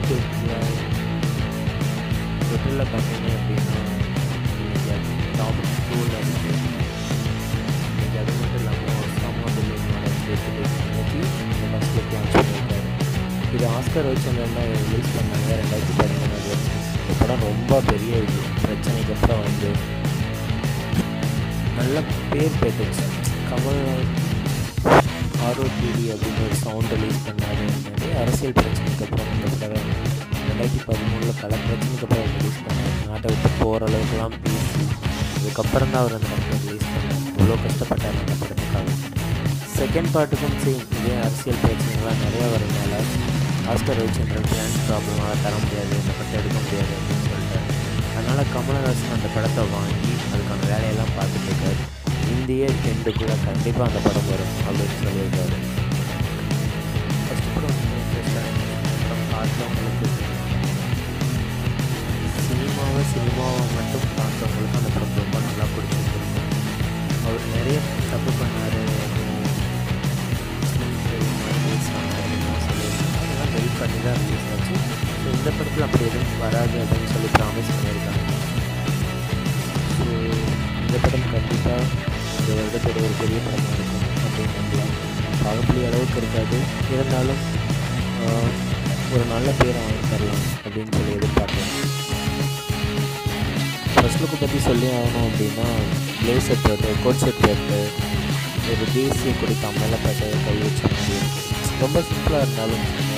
to India தொட்டிலில் பார்த்தீங்க அப்படின்னா இன்றைக்கி டாப் டூவில் இருக்குது இன்றைக்கி அது மட்டும் இல்லாமல் ஒசாமா பில்லியனோட பற்றி இந்த ஃபஸ்ட் லுக் லான்ச் பண்ணியிருக்காரு இது ஆஸ்கர் ரவிச்சந்திரன் தான் ரிலீஸ் பண்ணாங்க ரெண்டாயிரத்தி பதிமூணாவது இந்த படம் ரொம்ப பெரிய இது பிரச்சனைக்கு அப்புறம் வந்து நல்ல பேர் பெற்றுச்சு கமல் ஆர்ஓடிடி அப்படின்னு ஒரு சவுண்ட் ரிலீஸ் பண்ணாரு நிறைய அரசியல் பிரச்சனைக்கு அப்புறம் இந்த படம் ரெண்டாயிரத்தி பதிமூணில் பல பிரச்சனைக்கு அப்புறம் ரிலீஸ் பண்ணார் நாட்டை விட்டு போகிற அளவுக்குலாம் பேசி அதுக்கப்புறம் தான் அவர் அந்த படத்தை ரிலீஸ் பண்ணார் இவ்வளோ கஷ்டப்பட்டார் அந்த படத்துக்காக செகண்ட் பார்ட்டுக்கும் சேம் இதே அரசியல் பிரச்சனைகள்லாம் நிறையா வரதுனால ஆஸ்கர் ரவிச்சந்திரன் ஃபினான்ஸ் ப்ராப்ளமாக தர முடியாது இந்த படத்தை எடுக்க முடியாது அப்படின்னு சொல்லிட்டாரு அதனால் கமலஹாசன் அந்த படத்தை வாங்கி அதுக்கான வேலையெல்லாம் பார்த்துட்டு இருக்காரு இந்திய எண்டுக்குள்ளே கண்டிப்பாக அந்த படம் வரும் அப்படின்னு சொல்லியிருக்காரு ஃபஸ்ட் படம் வந்து இன்ட்ரெஸ்டாக படம் பார்த்தவங்களுக்கு சினிமாவை சினிமாவை மட்டும் பார்த்தவங்களுக்கு அந்த படம் ரொம்ப நல்லா பிடிச்சிருக்கும் அவர் நிறைய தப்பு பண்ணார் அதெல்லாம் வெயிட் பண்ணி தான் ரிலீஸ் ஆச்சு ஸோ இந்த படத்தில் அப்படி எதுவும் வராது அப்படின்னு சொல்லி ப்ராமிஸ் பண்ணியிருக்காங்க ஸோ இந்த படம் கண்டிப்பாக இந்த வருடத்தோட ஒரு பெரிய படமாக இருக்கும் அப்படின்னு நம்பலாம் பாகுபலி அளவுக்கு இருக்காது இருந்தாலும் ஆஹ், ஒரு நல்ல பேரை வாங்கி தரலாம் அப்படின்னு சொல்லி எதிர்பார்க்கலாம் ஃபர்ஸ்ட் லுக்கு பற்றி சொல்லி ஆகணும் அப்படின்னா பிளேசர் போட்டு கோட் செட் போட்டு ஒரு தேசிய கொடி கம்மல பட்டு கை வச்ச மாதிரி இருக்கு ரொம்ப சிம்பிளாக இருந்தாலும்